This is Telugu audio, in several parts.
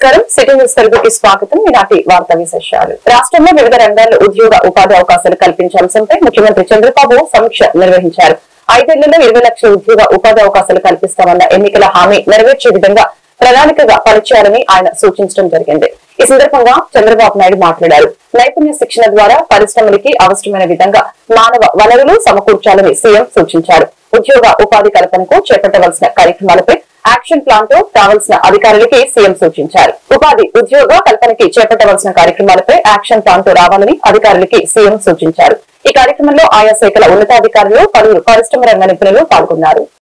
నమస్కారం సిటీ న్యూస్ తెలుగుకి స్వాగతం ఈనాటి వార్తా విశేషాలు రాష్ట్రంలో వివిధ రంగాల్లో ఉద్యోగ ఉపాధి అవకాశాలు కల్పించే అంశంపై ముఖ్యమంత్రి చంద్రబాబు సమీక్ష నిర్వహించారు ఐదేళ్లలో ఇరవై లక్షల ఉద్యోగ ఉపాధి అవకాశాలు కల్పిస్తామన్న ఎన్నికల హామీ నెరవేర్చే విధంగా ప్రణాళికగా పనిచేయాలని ఆయన సూచించడం జరిగింది ఈ సందర్భంగా చంద్రబాబు నాయుడు మాట్లాడారు నైపుణ్య శిక్షణ ద్వారా పరిశ్రమలకి అవసరమైన విధంగా మానవ వనరులు సమకూర్చాలని సీఎం సూచించారు ఉద్యోగ ఉపాధి కల్పనకు చేపట్టవలసిన కార్యక్రమాలపై యాక్షన్ ప్లాన్ తో కావలసిన అధికారులకి సీఎం సూచించారు ఉపాధి ఉద్యోగ కల్పనకి చేపట్టవలసిన కార్యక్రమాలపై యాక్షన్ ప్లాన్ తో రావాలని అధికారులకి సీఎం సూచించారు ఈ కార్యక్రమంలో ఆయా శాఖల ఉన్నతాధికారులు పలువురు పరిశ్రమ రంగ నిపుణులు పాల్గొన్నారు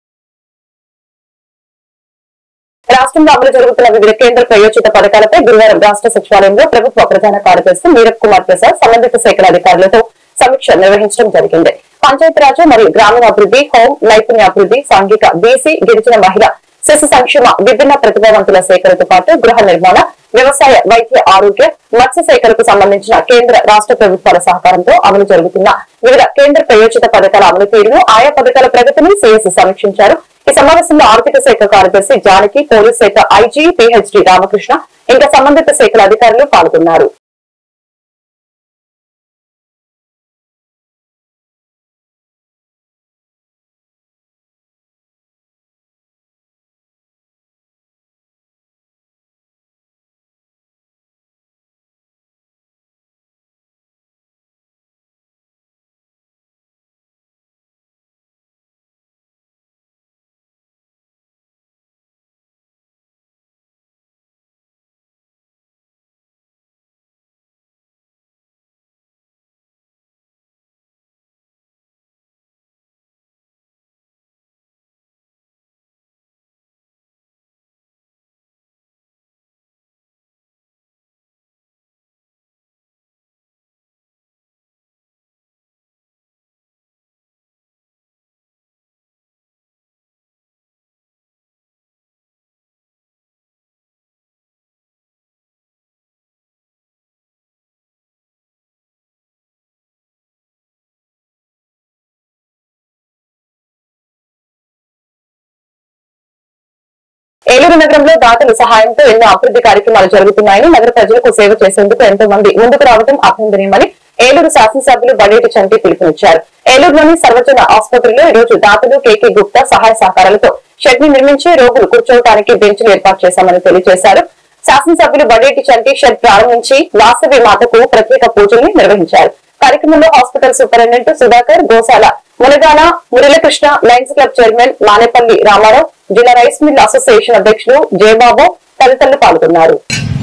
రాష్ట్రంలో అమలు జరుగుతున్న వివిధ కేంద్ర ప్రయోజిత పథకాలపై గురువారం రాష్ట్ర సచివాలయంలో ప్రభుత్వ ప్రధాన కార్యదర్శి నీరబ్ కుమార్ ప్రసాద్ సంబంధిత శాఖల అధికారులతో సమీక్ష నిర్వహించడం జరిగింది పంచాయతీరాజ్ మరియు గ్రామీణాభివృద్ధి హోం నైపుణ్యాభివృద్ధి సాంఘిక బీసీ గిరిజన మహిళ శిశు సంక్షేమ విభిన్న ప్రతిభావంతుల సేకరణతో పాటు గృహ నిర్మాణ వ్యవసాయ వైద్య ఆరోగ్య మత్స్య శాఖలకు సంబంధించిన కేంద్ర రాష్ట్ర ప్రభుత్వాల సహకారంతో అమలు జరుగుతున్న వివిధ కేంద్ర ప్రయోజిత పథకాల అమలు తీరును ఆయా పథకాల ప్రగతిని సీఎస్ సమీక్షించారు ఈ సమావేశంలో ఆర్థిక శాఖ కార్యదర్శి జానకి పోలీస్ శాఖ ఐజీ పిహెచ్డి రామకృష్ణ ఇంకా సంబంధిత శాఖల అధికారులు పాల్గొన్నారు ఏలూరు నగరంలో దాతల సహాయంతో ఎన్నో అభివృద్ధి కార్యక్రమాలు జరుగుతున్నాయని నగర ప్రజలకు సేవ చేసేందుకు ఎంతో మంది ముందుకు రావడం అభినందనీయమని ఏలూరు శాసనసభ్యులు బడేటి చంటి పిలుపునిచ్చారు ఏలూరులోని సర్వజన ఆసుపత్రిలో ఈ రోజు దాతలు కేకే గుప్తా సహాయ సహకారాలతో షెడ్ ని నిర్మించి రోగులు కూర్చోవడానికి బెంచ్లు ఏర్పాటు చేశామని తెలియజేశారు శాసనసభ్యులు బడేటి చంటి షెడ్ ప్రారంభించి వాసవి మాతకు ప్రత్యేక పూజల్ని నిర్వహించారు కార్యక్రమంలో హాస్పిటల్ సూపరింటెండెంట్ సుధాకర్ గోశాల Munagala Muralikrishna lions club chairman Manepalli Ramarao జిల్లా రైస్ మిల్ అసోసియేషన్ అధ్యక్షులు జయబాబు తదితరులు పాల్గొన్నారు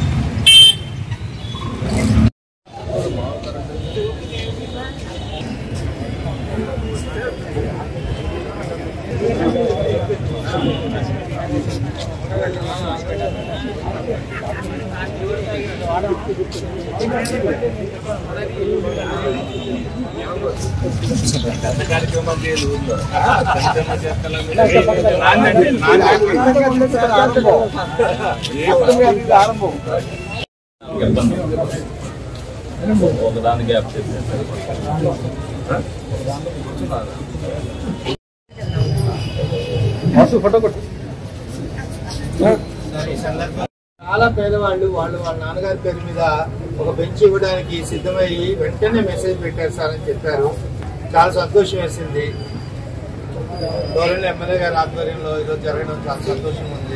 ఒకదాని గ్యాప్ చేసేసారు చాలా పేదవాళ్ళు వాళ్ళు వాళ్ళ నాన్నగారి పేరు మీద ఒక బెంచ్ ఇవ్వడానికి సిద్ధమయ్యి వెంటనే మెసేజ్ పెట్టారు సార్ అని చెప్పారు చాలా సంతోషం వేసింది గవర్నమెంట్ ఎమ్మెల్యే గారి ఆధ్వర్యంలో ఈరోజు జరగడం చాలా సంతోషం ఉంది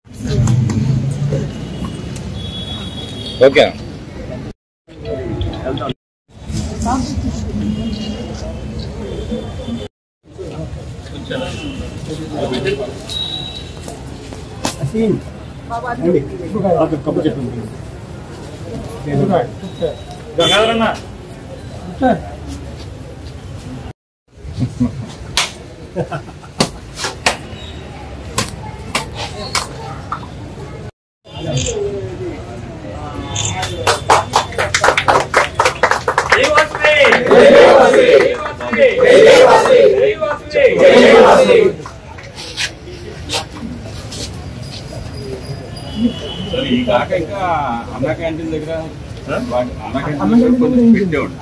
ఓకే సరే ఈ కాక ఇంకా అన్న క్యాంటీన్ దగ్గర వాటి- అన్న క్యాంటీన్ దగ్గర కొంచెం పెట్టేవాడు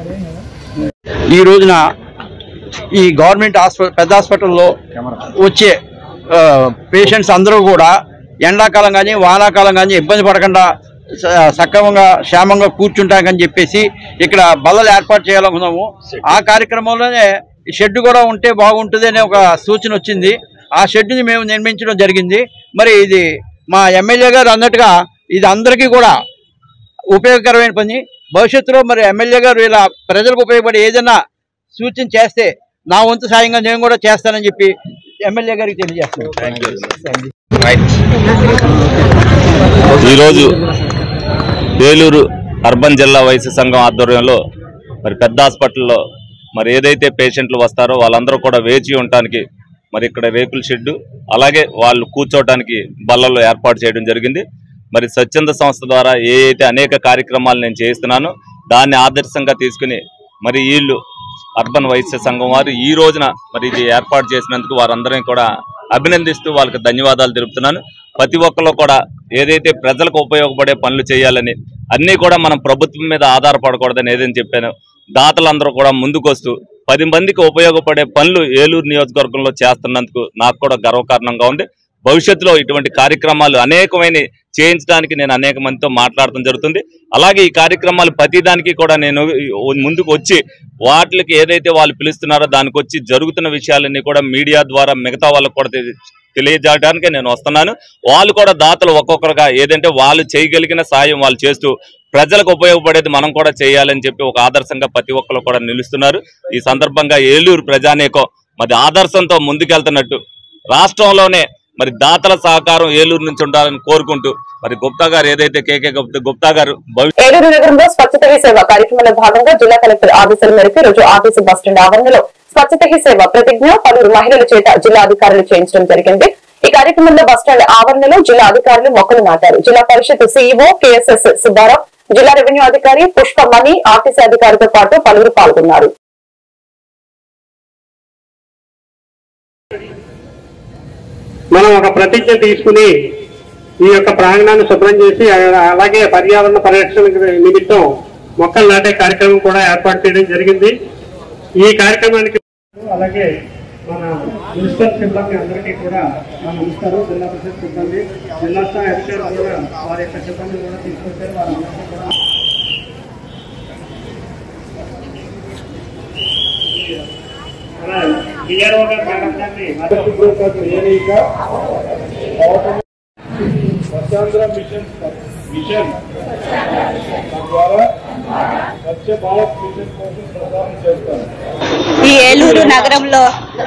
ఈ రోజున ఈ గవర్నమెంట్ హాస్పిటల్ పెద్ద హాస్పిటల్లో వచ్చే పేషెంట్స్ అందరూ కూడా ఎండాకాలం కానీ వానాకాలం కానీ ఇబ్బంది పడకుండా స- సక్రమంగా క్షేమంగా కూర్చుంటాకని చెప్పేసి ఇక్కడ బల్లలు ఏర్పాటు చేయాలనుకున్నాము ఆ కార్యక్రమంలోనే ఈ షెడ్ కూడా ఉంటే బాగుంటుంది అనే ఒక సూచన వచ్చింది ఆ షెడ్ని మేము నిర్మించడం జరిగింది మరి ఇది మా ఎమ్మెల్యే గారు అన్నట్టుగా ఇది అందరికీ కూడా ఉపయోగకరమైన పని భవిష్యత్తులో మరి ఎమ్మెల్యే గారు ఇలా ప్రజలకు ఉపయోగపడే ఏదైనా సూచన చేస్తే నా వంతు సాయంగా నేను కూడా చేస్తానని చెప్పి ఎమ్మెల్యే గారికి తెలియజేస్తాను ఈరోజు ఏలూరు అర్బన్ జిల్లా వైద్య సంఘం ఆధ్వర్యంలో మరి పెద్ద హాస్పిటల్లో మరి ఏదైతే పేషెంట్లు వస్తారో వాళ్ళందరూ కూడా వేచి ఉండటానికి మరి ఇక్కడ రేకుల షెడ్డు అలాగే వాళ్ళు కూర్చోవడానికి బల్లలు ఏర్పాటు చేయడం జరిగింది మరి స్వచ్ఛంద సంస్థ ద్వారా ఏ అయితే అనేక కార్యక్రమాలు నేను చేస్తున్నానో దాన్ని ఆదర్శంగా తీసుకుని మరి వీళ్ళు అర్బన్ వైశ్య సంఘం వారు ఈ రోజున మరి ఇది ఏర్పాటు చేసినందుకు వారందరినీ కూడా అభినందిస్తూ వాళ్ళకి ధన్యవాదాలు తెలుపుతున్నాను ప్రతి ఒక్కరు కూడా ఏదైతే ప్రజలకు ఉపయోగపడే పనులు చేయాలని అన్నీ కూడా మనం ప్రభుత్వం మీద ఆధారపడకూడదని ఏదైనా చెప్పాను దాతలందరూ కూడా ముందుకొస్తూ పది మందికి ఉపయోగపడే పనులు ఏలూరు నియోజకవర్గంలో చేస్తున్నందుకు నాకు కూడా గర్వకారణంగా ఉంది భవిష్యత్తులో ఇటువంటి కార్యక్రమాలు అనేకమైన చేయించడానికి నేను అనేక మందితో మాట్లాడటం జరుగుతుంది అలాగే ఈ కార్యక్రమాలు ప్రతిదానికి కూడా నేను ముందుకు వచ్చి వాటికి ఏదైతే వాళ్ళు పిలుస్తున్నారో దానికి వచ్చి జరుగుతున్న విషయాలన్నీ కూడా మీడియా ద్వారా మిగతా వాళ్ళకు కూడా తెలి- తెలియజేయడానికే నేను వస్తున్నాను వాళ్ళు కూడా దాతలు ఒక్కొక్కరుగా ఏదంటే వాళ్ళు చేయగలిగిన సాయం వాళ్ళు చేస్తూ ప్రజలకు ఉపయోగపడేది మనం కూడా చేయాలని చెప్పి ఒక ఆదర్శంగా ప్రతి ఒక్కరు కూడా నిలుస్తున్నారు ఈ సందర్భంగా ఏలూరు ప్రజానేకం మరి ఆదర్శంతో ముందుకెళ్తున్నట్టు రాష్ట్రంలోనే మరి దాతల సహకారం ఏలూరు నుంచి ఉండాలని కోరుకుంటూ మరి గుప్తా గారు ఏదైతే కేకే గుప్తా గుప్తా గారు భవి ఏలూరు నగరంలో స్వచ్ఛత హీ సేవ కార్యక్రమంలో భాగంగా జిల్లా కలెక్టర్ ఆదేశాల మేరకు ఈ రోజు ఆర్టీసీ బస్టాండ్ ఆవరణలో స్వచ్ఛత హీ సేవ ప్రతిజ్ఞ పలువురు మహిళల చేత జిల్లా అధికారులు చేయించడం జరిగింది ఈ కార్యక్రమంలో బస్టాండ్ ఆవరణలో జిల్లా అధికారులు మొక్కలు నాటారు జిల్లా పరిషత్ సీఈఓ కేఎస్ఎస్ సుబ్బారావు జిల్లా రెవెన్యూ అధికారి పుష్పమణి ఆర్టీసీ అధికారితో పాటు పలువురు పాల్గొన్నారు మనం ఒక ప్రతిజ్ఞ తీసుకుని ఈ యొక్క ప్రాంగణాన్ని శుభ్రం చేసి ఆ- అలాగే పర్యావరణ పరిరక్షణ నిమిత్తం మొక్కలు నాటే కార్యక్రమం కూడా ఏర్పాటు చేయడం జరిగింది ఈ కార్యక్రమానికి అలాగే మన మున్సిపల్ సిబ్బంది అందరికీ కూడా నా నమస్కారం జిల్లా పరిషత్ సిబ్బంది జిల్లా స్థాయి అధికారులు కూడా వారి యొక్క సిబ్బంది కూడా తీసుకొచ్చారు వారందరికీ కూడా మన డిఆర్ఓ గారు మేడం గారిని స్వచ్ఛాంధ్ర మిషన్ మిషన్ ద్వారా స్వచ్ఛ భారత్ మిషన్ కోసం ప్రచారం చేస్తారు ఈ ఏలూరు నగరంలో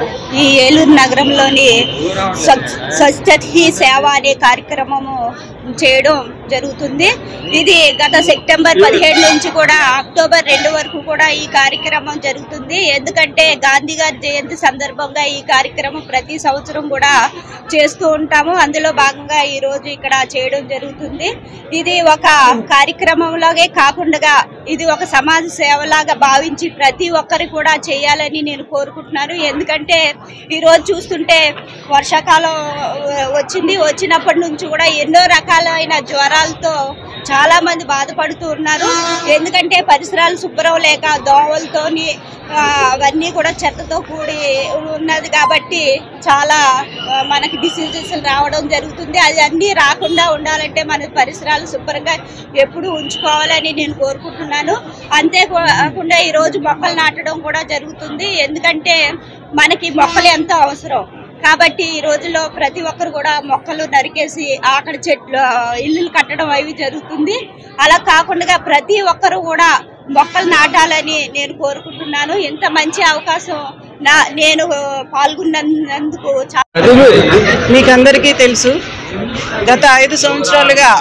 ఈ ఏలూరు నగరంలోని స్వచ్ఛ స్వచ్ఛత హీ సేవ అనే కార్యక్రమము చేయడం జరుగుతుంది ఇది గత సెప్టెంబర్ పదిహేడు నుంచి కూడా అక్టోబర్ రెండు వరకు కూడా ఈ కార్యక్రమం జరుగుతుంది ఎందుకంటే గాంధీ గారి జయంతి సందర్భంగా ఈ కార్యక్రమం ప్రతి సంవత్సరం కూడా చేస్తూ ఉంటాము అందులో భాగంగా ఈ రోజు ఇక్కడ చేయడం జరుగుతుంది ఇది ఒక కార్యక్రమంలాగే కాకుండా ఇది ఒక సమాజ సేవలాగా భావించి ప్రతి ఒక్కరు కూడా చేయాలని నేను కోరుకుంటున్నాను ఎందుకంటే ఈ రోజు చూస్తుంటే వర్షాకాలం ఆ, వచ్చింది వచ్చినప్పటి నుంచి కూడా ఎన్నో రకాలైన జ్వరాలతో చాలా మంది బాధపడుతూ ఉన్నారు ఎందుకంటే పరిసరాలు శుభ్రం లేక దోమలతోని ఆ, అవన్నీ కూడా చెత్తతో కూడి ఉన్నది కాబట్టి చాలా ఆ, మనకి డిసీజెస్ రావడం జరుగుతుంది అది అన్నీ రాకుండా ఉండాలంటే మన పరిసరాలు శుభ్రంగా ఎప్పుడు ఉంచుకోవాలని నేను కోరుకుంటున్నాను అంతేకాకుండా ఈరోజు మొక్కలు నాటడం కూడా జరుగుతుంది ఎందుకంటే మనకి మొక్కలు ఎంతో అవసరం కాబట్టి ఈ రోజుల్లో ప్రతి ఒక్కరు కూడా మొక్కలు నరికేసి అక్కడ చెట్లు ఇల్లులు కట్టడం అవి జరుగుతుంది అలా కాకుండా ప్రతి ఒక్కరు కూడా మొక్కలు నాటాలని నేను కోరుకుంటున్నాను ఇంత మంచి అవకాశం నా నేను పాల్గొన్నందుకు చాలా మీకందరికీ తెలుసు గత ఐదు సంవత్సరాలుగా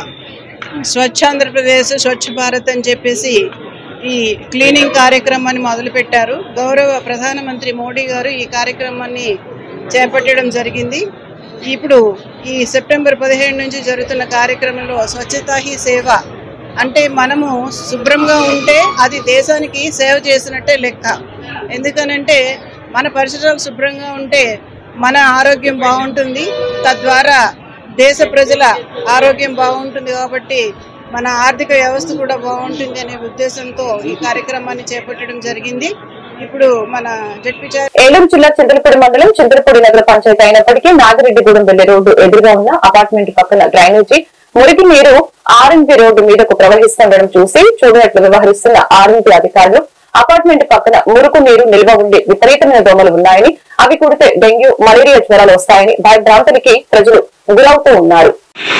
స్వచ్ఛ ఆంధ్రప్రదేశ్ స్వచ్ఛ భారత్ అని చెప్పేసి ఈ క్లీనింగ్ కార్యక్రమాన్ని మొదలుపెట్టారు గౌరవ ప్రధానమంత్రి మోడీ గారు ఈ కార్యక్రమాన్ని చేపట్టడం జరిగింది ఇప్పుడు ఈ సెప్టెంబర్ పదిహేడు నుంచి జరుగుతున్న కార్యక్రమంలో స్వచ్ఛతా హీ సేవ అంటే మనము శుభ్రంగా ఉంటే అది దేశానికి సేవ చేసినట్టే లెక్క ఎందుకనంటే మన పరిసరాలు శుభ్రంగా ఉంటే మన ఆరోగ్యం బాగుంటుంది తద్వారా దేశ ప్రజల ఆరోగ్యం బాగుంటుంది కాబట్టి మన ఆర్థిక వ్యవస్థ కూడా బాగుంటుంది అనే ఉద్దేశంతో ఈ కార్యక్రమాన్ని చేపట్టడం జరిగింది ఇప్పుడు మన జడ్పీ చైర్ ఏలూరు జిల్లా చంద్రపూడి మండలం చంద్రపూడి నగర పంచాయతీ అయినప్పటికీ నాగిరెడ్డిగూడెం వెళ్లే రోడ్డు ఎదురుగా ఉన్న అపార్ట్మెంట్ పక్కన డ్రైనేజీ మురికి నీరు ఆర్ఎంపీ రోడ్డు మీదకు ప్రవహిస్తుండడం చూసి చూడనట్లు వ్యవహరిస్తున్న ఆర్ఎంపీ అధికారులు అపార్ట్మెంట్ పక్కన మురుకు నీరు నిల్వ ఉండి విపరీతమైన దోమలు ఉన్నాయని అవి కుడితే డెంగ్యూ మలేరియా జ్వరాలు వస్తాయని భయభ్రాంతులకి ప్రజలు గురవుతూ ఉన్నారు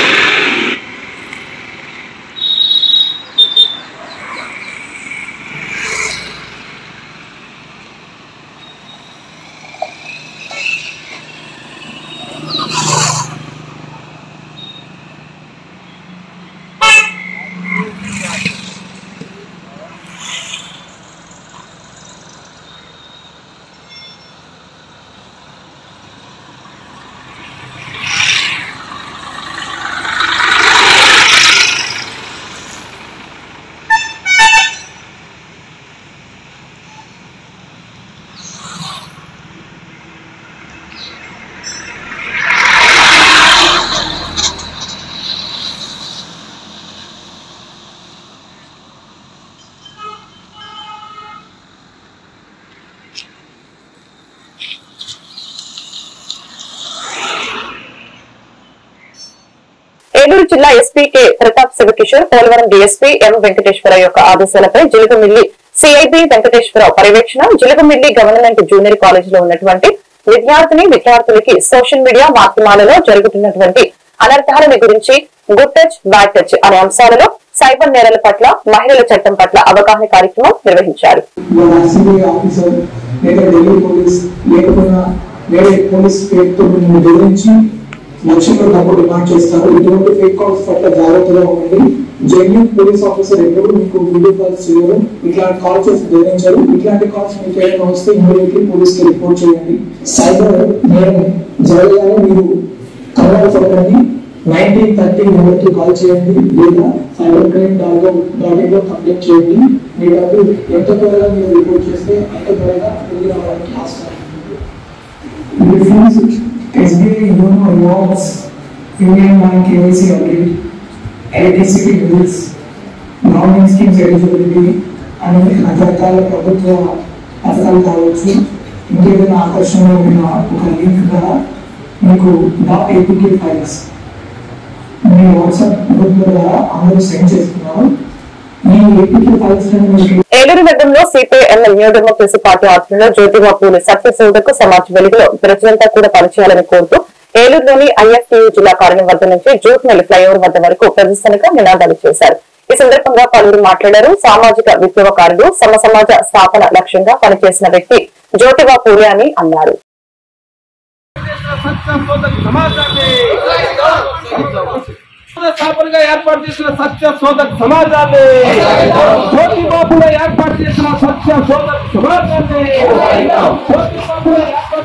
ఏలూరు జిల్లా SP K Pratap Sivakishore Polavaram DSP M Venkateswararao యొక్క ఆదేశాలపై జిలుగుమిల్లి సిఐబి వెంకటేశ్వరరావు పర్యవేక్షణ జిలుగుమిల్లి గవర్నమెంట్ జూనియర్ కాలేజ్ లో ఉన్నటువంటి విద్యార్థిని విద్యార్థులకి సోషల్ మీడియా మాధ్యమాలలో జరుగుతున్నటువంటి అనర్థాలని గురించి గుడ్ టచ్ బ్యాడ్ టచ్ అనే అంశాలలో సైబర్ నేరాల పట్ల మహిళల చట్టం పట్ల అవగాహన కార్యక్రమం నిర్వహించారు వాళ్ళ సిబిఐ ఆఫీసర్ లేదా ఢిల్లీ పోలీస్ లేకపోయినా వేరే పోలీస్ పేరుతో మిమ్మల్ని బెదిరించి లక్షల్లో డబ్బు డిమాండ్ చేస్తారు ఇటువంటి ఫేక్ కాల్స్ పట్ల జాగ్రత్తగా ఉండండి జెన్యున్ పోలీస్ ఆఫీసర్ ఎప్పుడు మీకు వీడియో కాల్స్ చేయరు ఇట్లాంటి కాల్ చేసి బెదిరించారు ఇట్లాంటి కాల్స్ మీకు ఏమైనా వస్తే ఇమీడియట్లీ పోలీస్ కి రిపోర్ట్ చేయండి సైబర్ నేరం జరగగానే మీరు కంగారు పడకండి నైన్టీన్ థర్టీ నెంబర్కి కాల్ చేయండి లేదా cyber crime dot dot in లో కంప్లైంట్ చేయండి మీ డబ్బు ఎంత త్వరగా మీరు రిపోర్ట్ చేస్తే అంత త్వరగా తిరిగి రావడానికి ఆస్కారం రిఫ్యూజ్ SBI YONO rewards union bank KYC update electricity bills government schemes eligibility అని రకరకాల ప్రభుత్వ పథకాలు కావచ్చు ఇంకేదైనా ఆకర్షణలో ఉన్న ఒక లింక్ ద్వారా మీకు డాట్ ఏపీకే ఫైల్స్ మీ వాట్సాప్ గ్రూప్ ద్వారా అందరూ సెండ్ చేస్తున్నారు ఈ ఏపీకే ఫైల్స్ మీకు ఏలూరు నగరంలో సిపిఐఎం న్యూ డెమోక్రసీ పార్టీ ఆధ్వర్యంలో జ్యోతిబా పూలే సత్యశోధకు సమాజ వెలుగులో ప్రజలంతా కూడా పనిచేయాలని కోరుతూ ఏలూరులోని ఐఎఫ్టీయూ జిల్లా కార్యాలయం వద్ద నుంచి జూట్నెల్లి ఫ్లైఓవర్ వద్ద వరకు ప్రదర్శనగా నినాదాలు చేశారు ఈ సందర్భంగా పలువురు మాట్లాడారు సామాజిక విప్లవకారుడు సమ సమాజ స్థాపన లక్ష్యంగా పనిచేసిన వ్యక్తి జ్యోతిబా పూలే అని అన్నారు స్థాపనగా ఏర్పాటు చేసిన సత్య సోదక్ సమాజాన్ని జ్యోతి బాబుగా ఏర్పాటు చేసిన సత్య సోదక్ సమాజాన్ని జ్యోతి బాబుగా ఏర్పాటు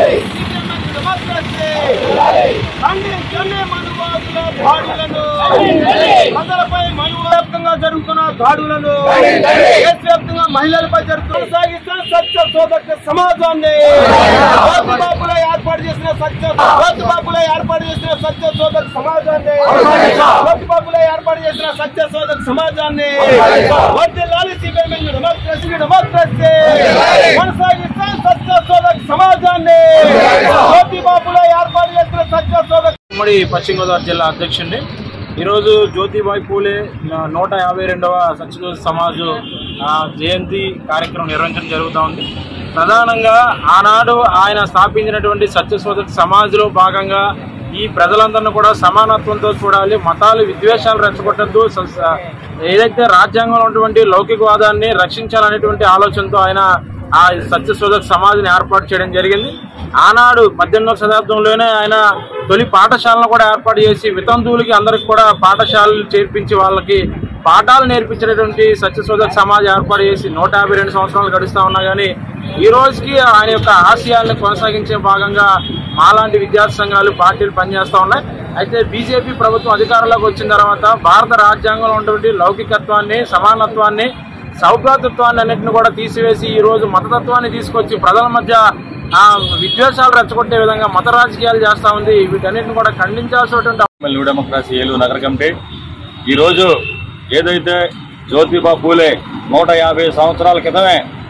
ప్రజలపై మనువ్యాప్తంగా జరుగుతున్న దాడులను దేశవ్యాప్తంగా మహిళలపై జరుగుతున్న కొనసాగిస్తున్న సత్య సోదక సమాజాన్ని జ్యోతిబాబులో ఏర్పాటు చేసిన సత్య జ్యోతిబాబులో ఏర్పాటు చేసిన సత్య సోదక సమాజాన్ని జ్యోతిబాబులో ఏర్పాటు చేసిన సత్య సోదక సమాజాన్ని వర్ధిల్లాలి సిపిఎం డెమోక్రసీ డెమోక్రసీ కొనసాగిస్తున్న సత్య సోదక సమాజాన్ని జ్యోతిబాబులో ఏర్పాటు చేసిన సత్య సోదక ఉమ్మడి పశ్చిమ గోదావరి జిల్లా అధ్యక్షుడిని ఈరోజు జ్యోతిబాయి పూలే ఆ, నూట యాభై రెండవ సత్యదోష సమాజ్ ఆ, జయంతి కార్యక్రమం నిర్వహించడం జరుగుతూ ఉంది ప్రధానంగా ఆనాడు ఆయన స్థాపించినటువంటి సత్యశోధక సమాజ్లో భాగంగా ఈ ప్రజలందరినీ కూడా సమానత్వంతో చూడాలి మతాలు విద్వేషాలు రెచ్చగొట్టద్దు స- స- ఏదైతే రాజ్యాంగంలో ఉన్నటువంటి లౌకికవాదాన్ని రక్షించాలనేటువంటి ఆలోచనతో ఆయన ఆ సత్యశోధక సమాధిని ఏర్పాటు చేయడం జరిగింది ఆనాడు పద్దెనిమిదవ శతాబ్దంలోనే ఆయన తొలి పాఠశాలను కూడా ఏర్పాటు చేసి వితంతువులకి అందరికి కూడా పాఠశాలలు చేర్పించి వాళ్ళకి పాఠాలు నేర్పించినటువంటి సత్యశోధక సమాజం ఏర్పాటు చేసి నూట యాభై రెండు సంవత్సరాలు గడుస్తూ ఉన్నా కానీ ఈ రోజుకి ఆయన యొక్క ఆశయాలను కొనసాగించే భాగంగా మాలాంటి విద్యార్థి సంఘాలు పార్టీలు పనిచేస్తూ ఉన్నాయి అయితే బీజేపీ ప్రభుత్వం అధికారంలోకి వచ్చిన తర్వాత భారత రాజ్యాంగంలో ఉన్నటువంటి లౌకికత్వాన్ని సమానత్వాన్ని సౌభ్రాతృత్వాన్ని అన్నింటిని కూడా తీసివేసి ఈ రోజు మతతత్వాన్ని తీసుకొచ్చి ప్రజల మధ్య ఆ విద్వేషాలు రెచ్చగొట్టే విధంగా మత రాజకీయాలు చేస్తా ఉంది వీటన్నిటిని కూడా ఖండించాల్సినటువంటి న్యూ డెమోక్రసీ ఏలూరు నగర కమిటీ ఈరోజు ఏదైతే జ్యోతిబా పూలే నూట యాభై సంవత్సరాల క్రితమే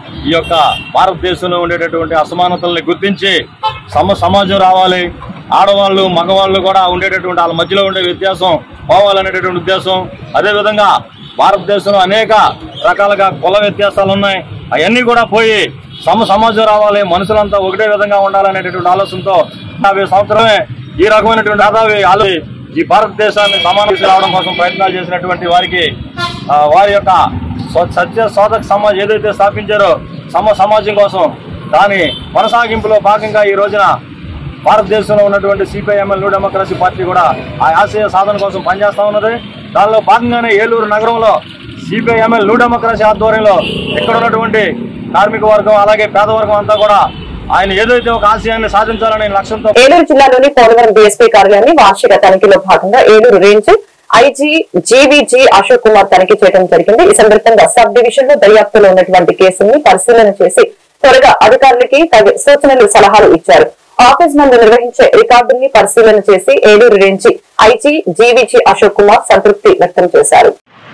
ఈ యొక్క భారతదేశంలో ఉండేటటువంటి అసమానతల్ని గుర్తించి సమ సమాజం రావాలి ఆడవాళ్ళు మగవాళ్ళు కూడా ఉండేటటువంటి వాళ్ళ మధ్యలో ఉండే వ్యత్యాసం పోవాలనేటటువంటి ఉద్దేశం అదేవిధంగా భారతదేశంలో అనేక రకాలుగా కుల వ్యత్యాసాలు ఉన్నాయి అవన్నీ కూడా పోయి సమ సమాజం రావాలి మనుషులంతా ఒకటే విధంగా ఉండాలనేటటువంటి ఆలోచనతో యాభై సంవత్సరమే ఈ రకమైనటువంటి ఆదావి ఆలో ఈ భారతదేశాన్ని సమానం రావడం కోసం ప్రయత్నాలు చేసినటువంటి వారికి ఆ, వారి యొక్క స్వ- సత్య శోధక సమాజ్ ఏదైతే స్థాపించారో సమ సమాజం కోసం దాని కొనసాగింపులో భాగంగా ఈ రోజున భారతదేశంలో ఉన్నటువంటి సిపిఐఎంఎల్ న్యూ డెమోక్రసీ పార్టీ కూడా ఆ ఆశయ సాధన కోసం పనిచేస్తా ఉన్నది దానిలో భాగంగానే ఏలూరు నగరంలో సిపిఐఎంఎల్ న్యూ డెమోక్రసీ ఆధ్వర్యంలో ఇక్కడ ఉన్నటువంటి కార్మిక వర్గం అలాగే పేదవర్గం అంతా కూడా ఆయన ఏదైతే ఒక ఆశయాన్ని సాధించాలనే లక్ష్యంతో ఏలూరు జిల్లాలోని పోలవరం డీఎస్పీ కార్యాలయాన్ని వార్షిక తనిఖీలో భాగంగా Eluru range IG GVG Ashok Kumar తనిఖీ చేయడం జరిగింది ఈ సందర్భంగా సబ్ డివిజన్ లో దర్యాప్తులో ఉన్నటువంటి కేసుల్ని పరిశీలన చేసి త్వరగా అధికారులకి తగు సూచనలు సలహాలు ఇచ్చారు ఆఫీస్ నందు నిర్వహించే రికార్డుల్ని పరిశీలన చేసి Eluru range IG GVG Ashok Kumar సంతృప్తి వ్యక్తం చేశారు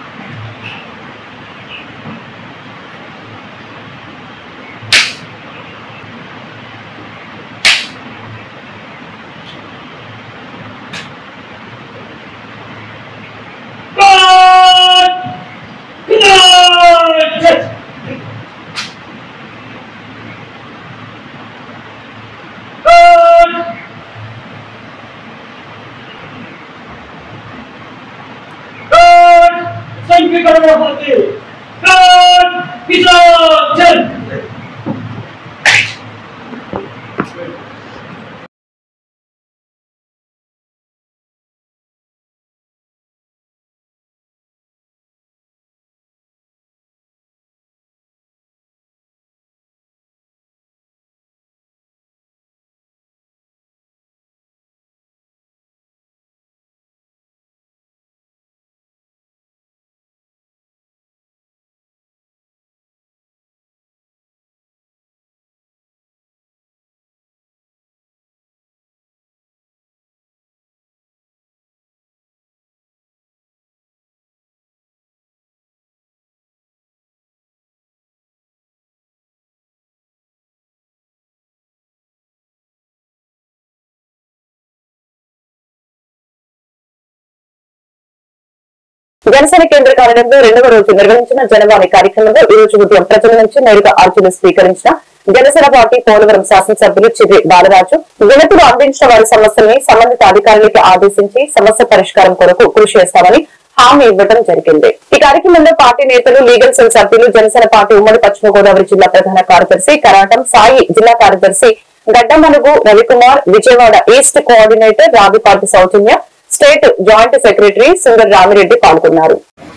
జనసేన కేంద్ర కార్యాలయంలో రెండవ రోజు నిర్వహించిన జనవాణి కార్యక్రమంలో ఈ రోజు ఉదయం ప్రజల నుంచి నేరుగా అర్జును స్వీకరించిన జనసేన పార్టీ పోలవరం శాసనసభ్యులు చిర్రి బాలరాజు వినతులు అందించిన వారి సమస్యల్ని సంబంధిత అధికారులకి ఆదేశించి సమస్య పరిష్కారం కొరకు కృషి చేస్తామని హామీ ఇవ్వడం జరిగింది ఈ కార్యక్రమంలో పార్టీ నేతలు లీగల్ సెల్ సభ్యులు జనసేన పార్టీ ఉమ్మడి పశ్చిమ గోదావరి జిల్లా ప్రధాన కార్యదర్శి కరాటం సాయి జిల్లా కార్యదర్శి Gaddamanugu Ravikumar Vijayawada east coordinator Ravipati Soujanya state joint secretary Sundar Ramireddy పాల్గొన్నారు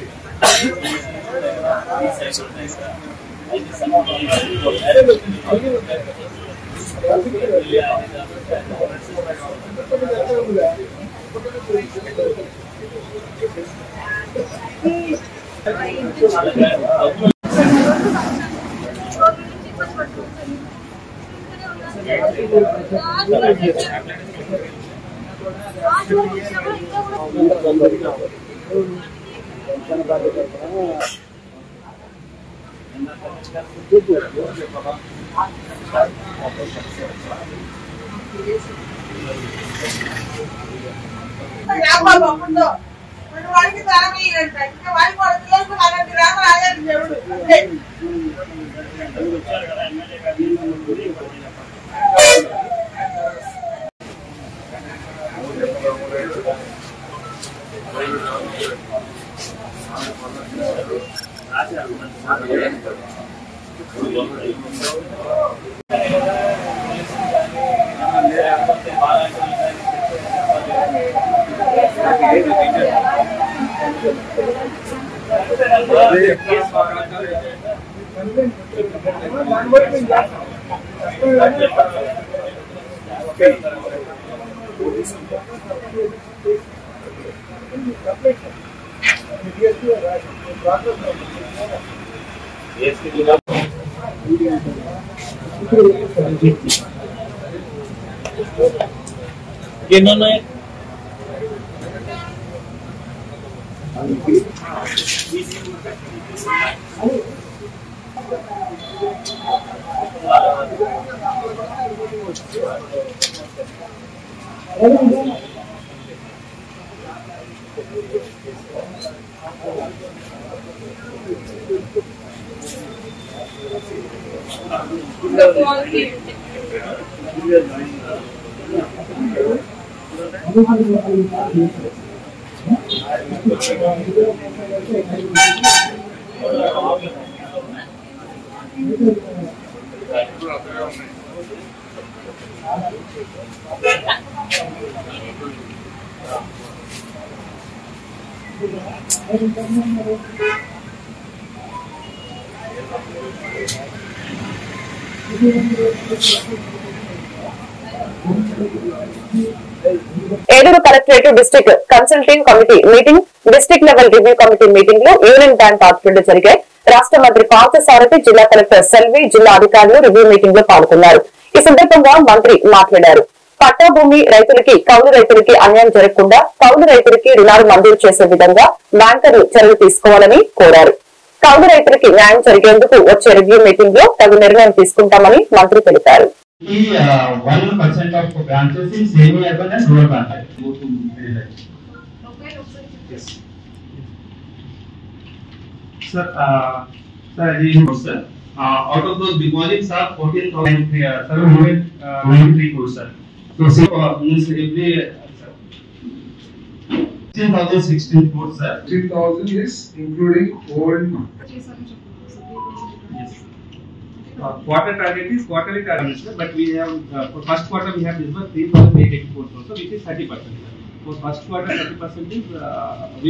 ఎన్నున్నాయి Eluru collectorate district consulting committee meeting district level review committee meeting లో యూనియన్ బ్యాంక్ ఆధ్వర్యంలో జరిగాయి రాష్ట్ర మంత్రి పార్థసారథి జిల్లా కలెక్టర్ సెల్వి జిల్లా అధికారులు రివ్యూ మీటింగ్ లో పాల్గొన్నారు ఈ సందర్భంగా మంత్రి మాట్లాడారు పట్టా భూమి రైతులకి కౌలు రైతులకి అన్యాయం జరగకుండా కౌలు రైతులకి రుణాలు మంజూరు చేసే విధంగా బ్యాంకర్లు చర్యలు తీసుకోవాలని కోరారు కౌలు రైతులకి న్యాయం జరిగేందుకు వచ్చే రివ్యూ మీటింగ్ లో తగు నిర్ణయం తీసుకుంటామని మంత్రి తెలిపారు one percent of branches in semi-urban and rural branches. Go to village. Yes. Sir, uh, sir, as you know, sir, uh, out of those deposits are fourteen thousand, uh, seven hundred, uh, ninety-three crores, sir. So, so, uh, means every, uh, sixteen thousand sixteen crores, sir. Sixteen thousand is including old. Uh, quarter target is quarterly target, sir, but we have, uh, for first quarter, we have disbursed three thousand eight eighty four crores, so which is thirty percent. For first quarter, thirty percent is, uh, we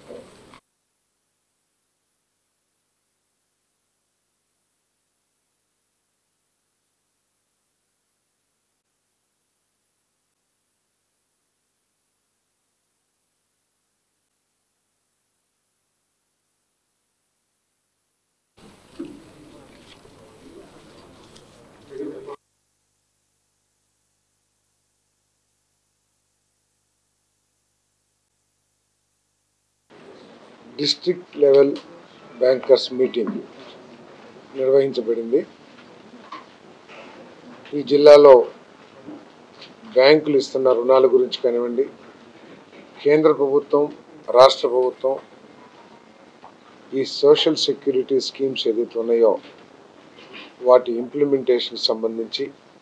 district level bankers meeting నిర్వహించబడింది ఈ జిల్లాలో బ్యాంకులు ఇస్తున్న రుణాల గురించి కానివ్వండి కేంద్ర ప్రభుత్వం రాష్ట్ర ప్రభుత్వం ఈ సోషల్ సెక్యూరిటీ స్కీమ్స్ ఏదైతే ఉన్నాయో వాటి ఇంప్లిమెంటేషన్ సంబంధించి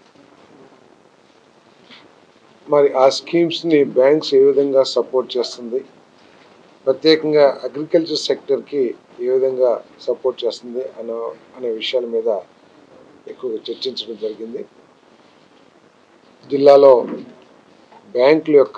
మరి ఆ స్కీమ్స్ని బ్యాంక్స్ ఏ విధంగా సపోర్ట్ చేస్తుంది ప్రత్యేకంగా అగ్రికల్చర్ సెక్టర్కి ఏ విధంగా సపోర్ట్ చేస్తుంది అనే అనే విషయాల మీద ఎక్కువగా చర్చించడం జరిగింది జిల్లాలో బ్యాంకుల యొక్క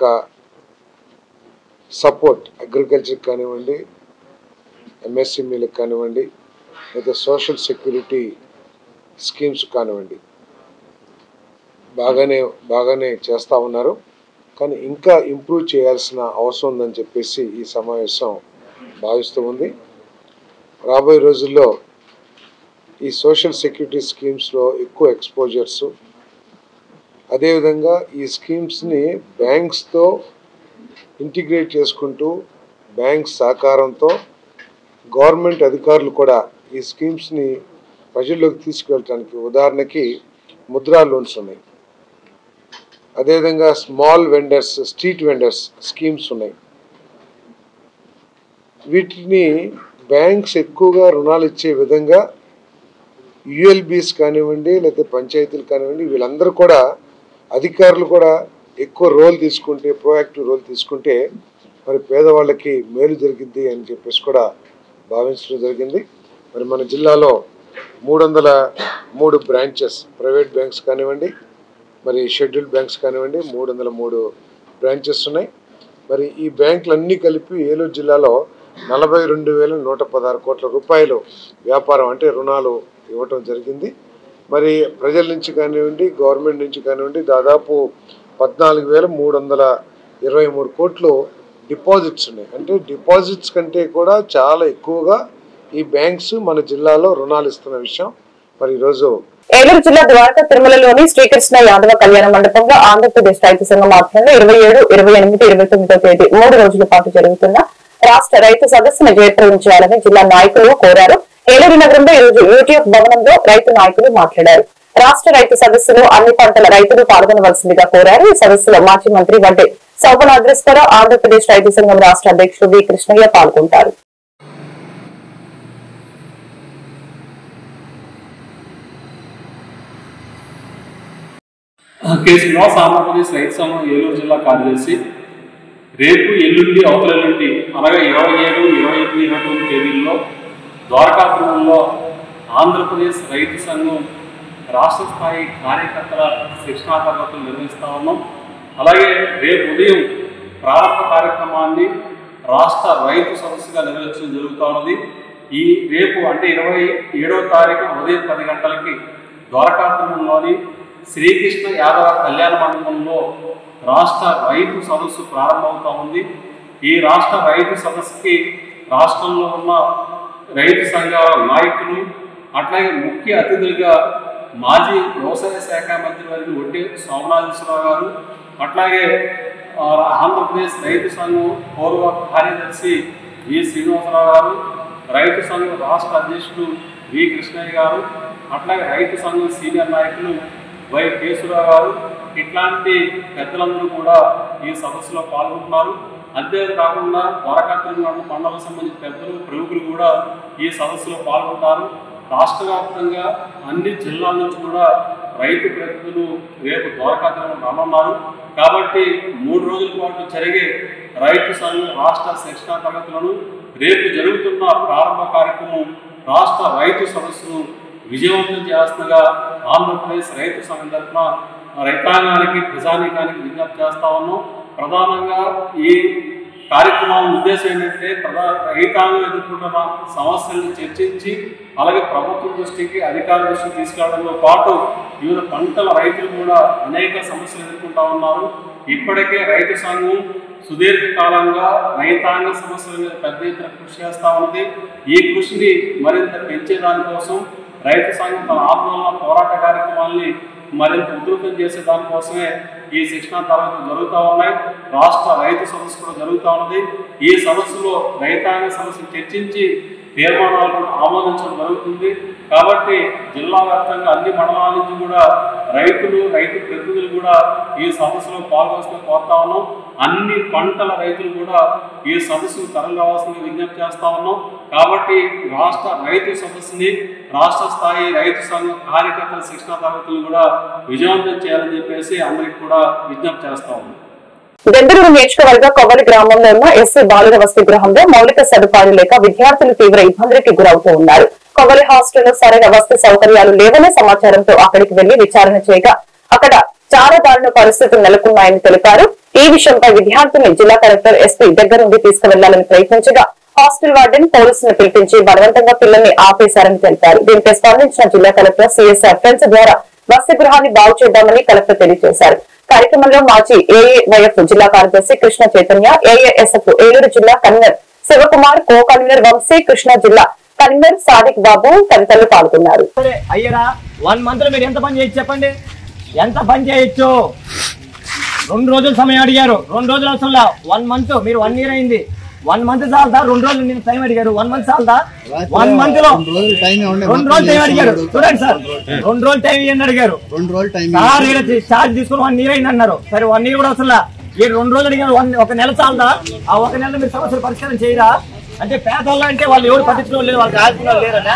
సపోర్ట్ అగ్రికల్చర్ కానివ్వండి ఎంఎస్ఎంఈలకు కానివ్వండి లేదా సోషల్ సెక్యూరిటీ స్కీమ్స్ కానివ్వండి బాగానే బాగానే చేస్తూ ఉన్నారు కానీ ఇంకా ఇంప్రూవ్ చేయాల్సిన అవసరం ఉందని చెప్పేసి ఈ సమావేశం భావిస్తూ ఉంది రాబోయే రోజుల్లో ఈ సోషల్ సెక్యూరిటీ స్కీమ్స్లో ఎక్కువ ఎక్స్పోజర్స్ అదేవిధంగా ఈ స్కీమ్స్ని బ్యాంక్స్తో ఇంటిగ్రేట్ చేసుకుంటూ బ్యాంక్ సహకారంతో గవర్నమెంట్ అధికారులు కూడా ఈ స్కీమ్స్ని ప్రజల్లోకి తీసుకువెళ్ళడానికి ఉదాహరణకి ముద్రా లోన్స్ ఉన్నాయి అదేవిధంగా small vendors street vendors schemes ఉన్నాయి వీటిని బ్యాంక్స్ ఎక్కువగా రుణాలు ఇచ్చే విధంగా యుఎల్బీస్ కానివ్వండి లేకపోతే పంచాయతీలు కానివ్వండి వీళ్ళందరూ కూడా అధికారులు కూడా ఎక్కువ రోల్ తీసుకుంటే ప్రోయాక్టివ్ రోల్ తీసుకుంటే మరి పేదవాళ్ళకి మేలు జరిగింది అని చెప్పేసి కూడా భావించడం జరిగింది మరి మన జిల్లాలో మూడు వందల మూడు బ్రాంచెస్ ప్రైవేట్ బ్యాంక్స్ కానివ్వండి మరి షెడ్యూల్డ్ బ్యాంక్స్ కానివ్వండి మూడు వందల మూడు బ్రాంచెస్ ఉన్నాయి మరి ఈ బ్యాంకులన్నీ కలిపి ఏలూరు జిల్లాలో నలభై రెండు వేల నూట పదహారు కోట్ల రూపాయలు వ్యాపారం అంటే రుణాలు ఇవ్వటం జరిగింది మరి ప్రజల నుంచి కానివ్వండి గవర్నమెంట్ నుంచి కానివ్వండి దాదాపు పద్నాలుగు వేల మూడు వందల ఇరవై మూడు కోట్లు డిపాజిట్స్ ఉన్నాయి అంటే డిపాజిట్స్ కంటే కూడా చాలా ఎక్కువగా ఈ బ్యాంక్స్ మన జిల్లాలో రుణాలు ఇస్తున్న విషయం మరి ఈరోజు ఏలూరు జిల్లా ద్వారకా తిరుమలలోని శ్రీకృష్ణ యాదవ కళ్యాణ మండపంలో ఆంధ్రప్రదేశ్ రైతు సంఘం ఆధ్వర్యంలో ఇరవై ఏడు ఇరవై ఎనిమిది ఇరవై తొమ్మిదో తేదీ మూడు రోజుల పాటు జరుగుతున్న రాష్ట్ర రైతు సదస్సును జయప్రదం చేయాలని జిల్లా నాయకులు కోరారు ఏలూరు నగరంలో ఈ రోజు యూటీఎఫ్ భవనంలో రైతు నాయకులు మాట్లాడారు రాష్ట్ర రైతు సదస్సులో అన్ని పంటల రైతులు పాల్గొనవలసిందిగా కోరారు ఈ సదస్సులో మాజీ మంత్రి వడ్డే సౌపనాగ్రేశ్వరరావు ఆంధ్రప్రదేశ్ రైతు సంఘం రాష్ట్ర అధ్యక్షుడు వి కృష్ణయ్య పాల్గొంటారు కె శ్రీనివాస్ ఆంధ్రప్రదేశ్ రైతు సంఘం ఏలూరు జిల్లా కార్యదర్శి రేపు ఎల్లుండి అవతల ఎల్లుండి అనగా ఇరవై ఏడు ఇరవై ఎనిమిది ఇరవై తొమ్మిది తేదీల్లో ద్వారకాపురంలో ఆంధ్రప్రదేశ్ రైతు సంఘం రాష్ట్ర స్థాయి కార్యకర్తల శిక్షణా తరగతులు నిర్వహిస్తా ఉన్నాం అలాగే రేపు ఉదయం ప్రారంభ కార్యక్రమాన్ని రాష్ట్ర రైతు సదస్సుగా నిర్వహించడం జరుగుతూ ఉన్నది ఈ రేపు అంటే ఇరవై ఏడవ తారీఖు ఉదయం పది గంటలకి ద్వారకాపురంలోని శ్రీకృష్ణ యాదవ కళ్యాణ మండపంలో రాష్ట్ర రైతు సదస్సు ప్రారంభమవుతా ఉంది ఈ రాష్ట్ర రైతు సదస్సుకి రాష్ట్రంలో ఉన్న రైతు సంఘాల నాయకులు అట్లాగే ముఖ్య అతిథులుగా మాజీ వ్యవసాయ శాఖ మంత్రి వారి ఒడ్డి సోమనాథేశ్వరరావు గారు అట్లాగే ఆ, ఆంధ్రప్రదేశ్ రైతు సంఘం పూర్వ కార్యదర్శి వి శ్రీనివాసరావు గారు రైతు సంఘం రాష్ట్ర అధ్యక్షుడు వి కృష్ణయ్య గారు అట్లాగే రైతు సంఘం సీనియర్ నాయకులు వై కేశవరావు గారు ఇట్లాంటి పెద్దలందరూ కూడా ఈ సదస్సులో పాల్గొంటున్నారు అంతేకాకుండా ద్వారకాత్రి మండలం సంబంధించిన పెద్దలు ప్రముఖులు కూడా ఈ సదస్సులో పాల్గొంటారు రాష్ట్ర వ్యాప్తంగా అన్ని జిల్లాల నుంచి కూడా రైతు ప్రతినిధులు రేపు ద్వారకాత్రి రానున్నారు కాబట్టి మూడు రోజుల పాటు జరిగే రైతు సంఘం రాష్ట్ర శిక్షణా తరగతులను రేపు జరుగుతున్న ప్రారంభ కార్యక్రమం రాష్ట్ర రైతు సదస్సును విజయవంతం చేస్తుండగా ఆంధ్రప్రదేశ్ రైతు సంఘం తరఫున రైతాంగానికి ప్రజానీకానికి విజ్ఞప్తి చేస్తా ఉన్నాం ప్రధానంగా ఈ కార్యక్రమం ఉద్దేశం ఏంటంటే ప్రధాన రైతాంగం ఎదుర్కొంటున్న సమస్యలను చర్చించి అలాగే ప్రభుత్వం దృష్టికి అధికారుల దృష్టికి తీసుకెళ్లడంతో పాటు వివిధ పంటల రైతులు కూడా అనేక సమస్యలు ఎదుర్కొంటా ఉన్నారు ఇప్పటికే రైతు సంఘం సుదీర్ఘకాలంగా రైతాంగ సమస్యల మీద పెద్ద ఎత్తున కృషి చేస్తా ఉన్నది ఈ కృషిని మరింత పెంచే దానికోసం రైతు సంఘం తన ఆందోళన పోరాట కార్యక్రమాల్ని మరింత ఉధృతం చేసే దానికోసమే ఈ శిక్షణా తరగతులు జరుగుతూ ఉన్నాయి రాష్ట్ర రైతు సదస్సు కూడా జరుగుతూ ఉన్నది ఈ సదస్సులో రైతాంగ సమస్యలు చర్చించి తీర్మానాలు కూడా ఆమోదించడం జరుగుతుంది కాబట్టి జిల్లా వ్యాప్తంగా అన్ని మండలాల నుంచి కూడా రైతులు రైతు ప్రతినిధులు కూడా ఈ సదస్సులో పాల్గొని కోరుతా ఉన్నాం అన్ని పంటల రైతులు కూడా ఈ సదస్సుకు తరలి రావాల్సింది విజ్ఞప్తి చేస్తా ఉన్నాం కాబట్టి రాష్ట్ర రైతు సదస్సుని రాష్ట్ర స్థాయి రైతు సంఘ కార్యకర్తల శిక్షణ తరగతులు కూడా విజయవంతం చేయాలని చెప్పేసి అందరికి కూడా విజ్ఞప్తి చేస్తా ఉన్నాం దెందులూరు నియోజకవర్గ కొవ్వలి గ్రామంలో ఉన్న ఎస్సీ బాలుర వసతి గృహంలో మౌలిక సదుపాయాలు లేక విద్యార్థులు తీవ్ర ఇబ్బందులకి గురవుతూ ఉన్నారు కొవ్వలి హాస్టల్లో సరైన వసతి సౌకర్యాలు లేవనే సమాచారంతో అక్కడికి వెళ్లి విచారణ చేయగా అక్కడ చాలా దారుణ పరిస్థితులు నెలకొన్నాయని తెలిపారు ఈ విషయంపై విద్యార్థుల్ని జిల్లా కలెక్టర్ ఎస్పీ దగ్గర నుండి తీసుకువెళ్లాలని ప్రయత్నించగా హాస్టల్ వార్డెన్ పోలీసులను పిలిపించి బలవంతంగా పిల్లల్ని ఆపేశారని తెలిపారు దీనిపై స్పందించిన జిల్లా కలెక్టర్ సిఎస్ఆర్ ఫ్రెండ్స్ ద్వారా వసతి గృహాన్ని బాగు చేద్దామని కలెక్టర్ తెలియజేశారు కార్యక్రమంలో మాజీ ఏఏవైఎఫ్ జిల్లా కార్యదర్శి కృష్ణ చైతన్య ఏఏఎస్ఎఫ్ ఏలూరు జిల్లా convener Sivakumar co convener Vamsi Krishna జిల్లా కన్వీనర్ సాదిక్ బాబు తదితరులు పాల్గొన్నారు సరే అయ్యరా వన్ మంత్ లో మీరు ఎంత పని చేయొచ్చు చెప్పండి ఎంత పని చేయొచ్చు రెండు రోజులు సమయం అడిగారు రెండు రోజులు అవసరంలా వన్ మంత్ మీరు వన్ ఇయర్ అయింది వన్ మంత్ చాలదా రెండు రోజులు నేను టైం అడిగారు వన్ మంత్ చాలదా వన్ మంత్ లో రెండు రోజులు టైం అడిగారు చూడండి సార్ రెండు రోజులు టైం ఇవ్వండి అడిగారు రెండు రోజులు టైం సార్ ఈడ ఛార్జ్ తీసుకుని వన్ ఇయర్ అయింది అన్నారు సరే వన్ ఇయర్ కూడా అవసరంలా ఈ రెండు రోజులు అడిగారు వన్ ఒక నెల చాలదా ఆ ఒక నెల మీరు సమస్యలు పరిష్కారం చేయరా అంటే పేదవాళ్ళు అంటే వాళ్ళు ఎవరు పట్టించుకోవడం లేదు వాళ్ళకి ఆదుకునే వాళ్ళు లేరనా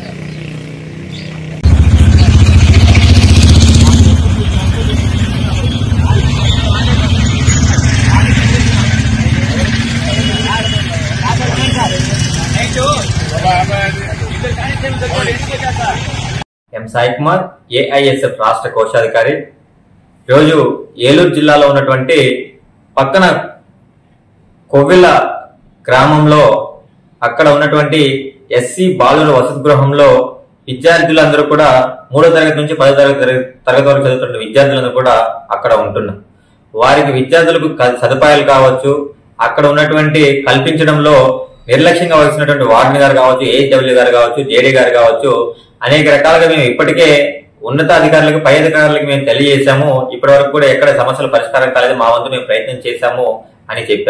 ఎం సాయి కుమార్ ఏఐఎస్ఎఫ్ రాష్ట్ర కోశాధికారి ఈరోజు ఏలూరు జిల్లాలో ఉన్నటువంటి పక్కన కొవ్విల గ్రామంలో అక్కడ ఉన్నటువంటి ఎస్సీ బాలుర వసతి గృహంలో విద్యార్థులందరూ కూడా మూడో తరగతి నుంచి పదో తరగతి తరగతి తరగతి వరకు చదువుతున్న విద్యార్థులందరూ కూడా అక్కడ ఉంటున్నారు వారికి విద్యార్థులకు క- సదుపాయాలు కావచ్చు అక్కడ ఉన్నటువంటి కల్పించడంలో నిర్లక్ష్యంగా వహిస్తున్నటువంటి వార్డెన్ గారు కావచ్చు ఏహెచ్డబ్ల్యూ గారు కావచ్చు జేడీ గారు కావచ్చు అనేక రకాలుగా మేము ఇప్పటికే ఉన్నతాధికారులకు పై అధికారులకు మేము తెలియజేశాము ఇప్పటి వరకు కూడా ఎక్కడ సమస్యల పరిష్కారం కాలేదు మా వంతు మేము ప్రయత్నం చేశాము అని చెప్పారు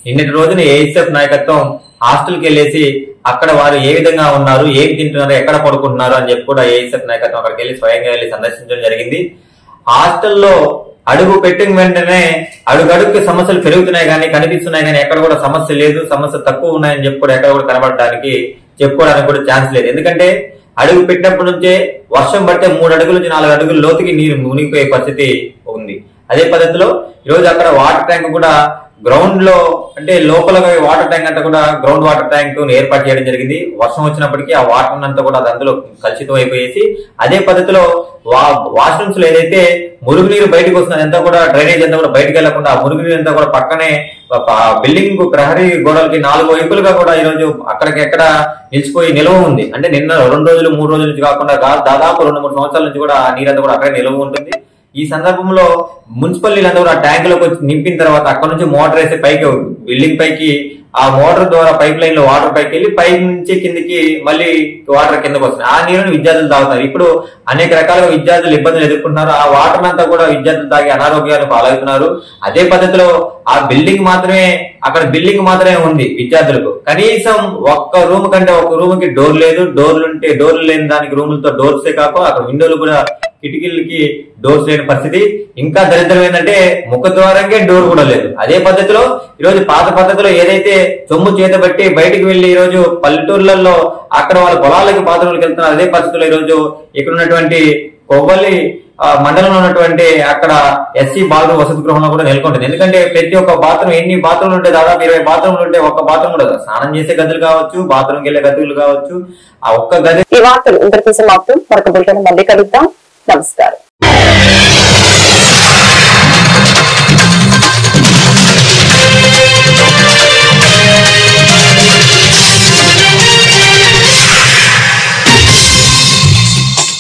నిన్నటి రోజున ఏఎస్ఎఫ్ నాయకత్వం హాస్టల్కి వెళ్ళేసి అక్కడ వారు ఏ విధంగా ఉన్నారు ఏం తింటున్నారు ఎక్కడ పడుకుంటున్నారు అని చెప్పి కూడా ఏఎస్ఎఫ్ నాయకత్వం అక్కడికి వెళ్ళి స్వయంగా వెళ్ళి సందర్శించడం జరిగింది హాస్టల్లో అడుగు పెట్టిన వెంటనే అడుగడుగుకి సమస్యలు పెరుగుతున్నాయి కానీ కనిపిస్తున్నాయి కానీ ఎక్కడ కూడా సమస్య లేదు సమస్య తక్కువ ఉన్నాయని చెప్పి కూడా ఎక్కడ కూడా కనబడడానికి చెప్పుకోవడానికి కూడా ఛాన్స్ లేదు ఎందుకంటే అడుగు పెట్టినప్పటి నుంచే వర్షం పడితే మూడు అడుగుల నుంచి నాలుగు అడుగుల లోతుకి నీరు మునిగిపోయే పరిస్థితి ఉంది అదే పద్ధతిలో ఈరోజు అక్కడ వాటర్ ట్యాంక్ కూడా గ్రౌండ్ లో అంటే లోపల వాటర్ ట్యాంక్ అంతా కూడా గ్రౌండ్ వాటర్ ట్యాంక్ ఏర్పాటు చేయడం జరిగింది వర్షం వచ్చినప్పటికీ ఆ వాటర్ అంతా కూడా అది అందులో కలుషితం అయిపోయేసి అదే పద్ధతిలో వాష్రూమ్స్ లో ఏదైతే మురుగునీరు బయటకు వస్తుంది అంతా కూడా డ్రైనేజ్ అంతా కూడా బయటకు వెళ్లకుండా ఆ మురుగునీరు అంతా కూడా పక్కనే బిల్డింగ్ ప్రహరీ గోడలకి నాలుగు వైపులుగా కూడా ఈ రోజు అక్కడికెక్కడ నిలిచిపోయి నిల్వ ఉంది అంటే నిన్న రెండు రోజులు మూడు రోజుల నుంచి కాకుండా దా- దాదాపు రెండు మూడు సంవత్సరాల నుంచి కూడా ఆ నీరంతా కూడా అక్కడే నిల్వ ఉంటుంది ఈ సందర్భంలో మున్సిపల్ నీళ్ళంతా కూడా ట్యాంక్ లోకి వచ్చి నింపిన తర్వాత అక్కడ నుంచి మోటార్ వేసి పైకి బిల్డింగ్ పైకి ఆ మోటార్ ద్వారా పైప్ లైన్ లో వాటర్ పైకి వెళ్ళి పైప్ నుంచి కిందికి మళ్ళీ వాటర్ కిందకి వస్తుంది ఆ నీరుని విద్యార్థులు తాగుతారు ఇప్పుడు అనేక రకాలుగా విద్యార్థులు ఇబ్బందులు ఎదుర్కొంటున్నారు ఆ వాటర్ అంతా కూడా విద్యార్థులు తాగి అనారోగ్యాలు పాలవుతున్నారు అదే పద్ధతిలో ఆ బిల్డింగ్ మాత్రమే అక్కడ బిల్డింగ్ మాత్రమే ఉంది విద్యార్థులకు కనీసం ఒక్క రూమ్ కంటే ఒక రూమ్ కి డోర్ లేదు డోర్లు ఉంటే డోర్లు లేని దానికి రూములతో డోర్సే కాక అక్కడ విండోలు కూడా కిటికీలకి డోర్స్ లేని పరిస్థితి ఇంకా దరిద్రం ఏంటంటే ముఖ ద్వారంగా డోర్ కూడా లేదు అదే పద్ధతిలో ఈ రోజు పాత పద్ధతిలో ఏదైతే సొమ్ము చేతబట్టి బయటికి వెళ్లి ఈ రోజు పల్లెటూర్లలో అక్కడ వాళ్ళ పొలాలకి బాత్రూమ్లకు వెళ్తున్నారు అదే పరిస్థితిలో ఈ రోజు ఇక్కడ ఉన్నటువంటి కొవ్వలి ఆ, మండలంలో ఉన్నటువంటి అక్కడ ఎస్సీ బాత్రూమ్ వసతి గృహంలో కూడా నెలకొంటుంది ఎందుకంటే ప్రతి ఒక్క బాత్రూమ్ ఎన్ని బాత్రూమ్లు ఉంటాయి దాదాపు ఇరవై బాత్రూమ్లు ఉంటే ఒక్క బాత్రూమ్ కూడా కాదు. స్నానం చేసే గదులు కావచ్చు బాత్రూమ్కి వెళ్ళే గదులు కావచ్చు ఆ ఒక్క గది ఈ వార్తలు ఇంతటితో సమాప్తం మరొక బులెటిన్ మళ్ళీ కలుద్దాం నమస్కారం